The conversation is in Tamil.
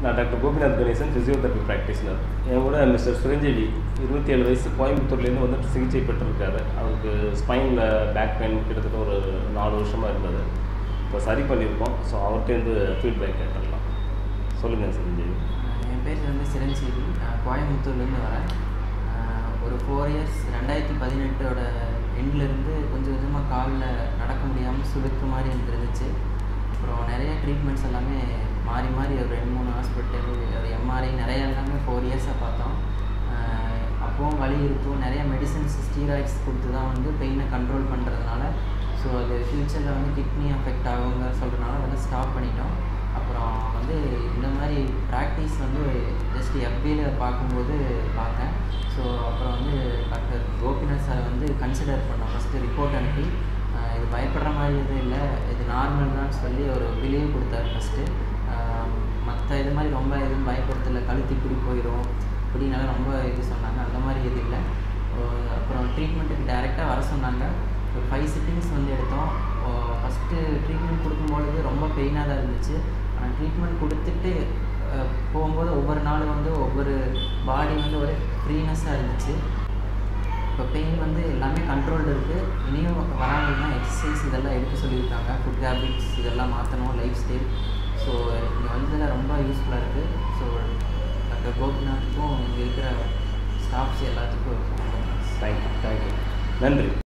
நான் doctor Gopinath Ganesan physiotherapy practitioner என் கூட மிஸ்டர் சுரஞ்சீவி இருபத்தி ஏழு வயசு கோயம்புத்தூர்லேருந்து வந்துட்டு சிகிச்சை பெற்றிருக்காரு அவருக்கு ஸ்பைனில் பேக் பெயின் கிட்டத்தட்ட ஒரு நாலு வருஷமாக இருந்தது இப்போ சரி பண்ணியிருக்கோம் ஸோ அவர்கிட்டேருந்து ஃபீட்பேக் கேட்டுடலாம் சொல்லுங்கள் சுரஞ்சீவி என் பேர் வந்து சிரஞ்சீவி நான் கோயம்புத்தூர்லேருந்து வரேன் ஆஹ் ஒரு ஃபோர் இயர்ஸ் ரெண்டாயிரத்தி பதினெட்டோட எண்ட்லேருந்து கொஞ்சம் கொஞ்சமாக காலில் நடக்க முடியாமல் சுளுக்கு மாதிரி எனக்கு இருந்துச்சு அப்புறம் நிறைய ட்ரீட்மெண்ட்ஸ் எல்லாமே மாறி மாறி ஒரு ரெண்டு மூணு ஹாஸ்பிட்டல் ஒரு எம்ஆர்ஐ நிறைய எல்லாமே ஃபோர் இயர்ஸாக பார்த்தோம் ஆஹ் அப்போவும் வலி இருக்கும் நிறைய மெடிசின்ஸ் ஸ்டீராய்ட்ஸ் கொடுத்து தான் வந்து பெயினை கண்ட்ரோல் பண்ணுறதுனால ஸோ அது ஃப்யூச்சரில் வந்து கிட்னி அஃபெக்ட் ஆகுங்க சொல்கிறதுனால அதெல்லாம் ஸ்டாப் பண்ணிட்டோம் அப்புறம் வந்து இந்த மாதிரி ப்ராக்டிஸ் வந்து ஜஸ்ட் எஃபியில் பார்க்கும்போது பார்த்தேன் ஸோ அப்புறம் வந்து டாக்டர் கோபிநாத் சார் வந்து கன்சிடர் பண்ணோம் ஃபஸ்ட்டு ரிப்போர்ட் அனுப்பி ஆஹ் இது பயப்படுற மாதிரி எதுவும் இல்லை இது நார்மல் தான் சொல்லி ஒரு பிலீவ் கொடுத்தாரு ஃபஸ்ட்டு மற்ற இது மாதிரி ரொம்ப எதுவும் பயப்படுத்தல கழுத்து இப்படி போயிடும் இப்படினால ரொம்ப இது சொன்னாங்க அந்த மாதிரி இது இல்லை ஓ- அப்புறம் ட்ரீட்மெண்ட்டுக்கு டைரெக்டாக வர சொன்னாங்க ஒரு ஃபைவ் சிட்டிங்ஸ் வந்து எடுத்தோம் ஃபஸ்ட்டு ட்ரீட்மெண்ட் கொடுக்கும்பொழுது ரொம்ப பெயினாக தான் இருந்துச்சு ஆனால் ட்ரீட்மெண்ட் கொடுத்துட்டு அஹ், போகும்போது ஒவ்வொரு நாளும் வந்து ஒவ்வொரு பாடி வந்து ஒரு ஃப்ரீனஸ்ஸாக இருந்துச்சு இப்போ பெயின் வந்து எல்லாமே கண்ட்ரோல்டு இருக்குது இனியும் வராங்கன்னா எக்ஸசைஸ் இதெல்லாம் எடுக்க சொல்லியிருக்காங்க ஃபுட் ஹேபிட்ஸ் இதெல்லாம் மாற்றணும் லைஃப் ஸ்டைல் ஸோ இங்கே வந்ததில் ரொம்ப யூஸ்ஃபுல்லாக இருக்குது ஸோ டாக்டர் கோபிநாத்துக்கும் இங்கே இருக்கிற ஸ்டாஃப்ஸ் எல்லாத்துக்கும் ரொம்ப thanks. தேங்க்யூ தேங்க்யூ நன்றி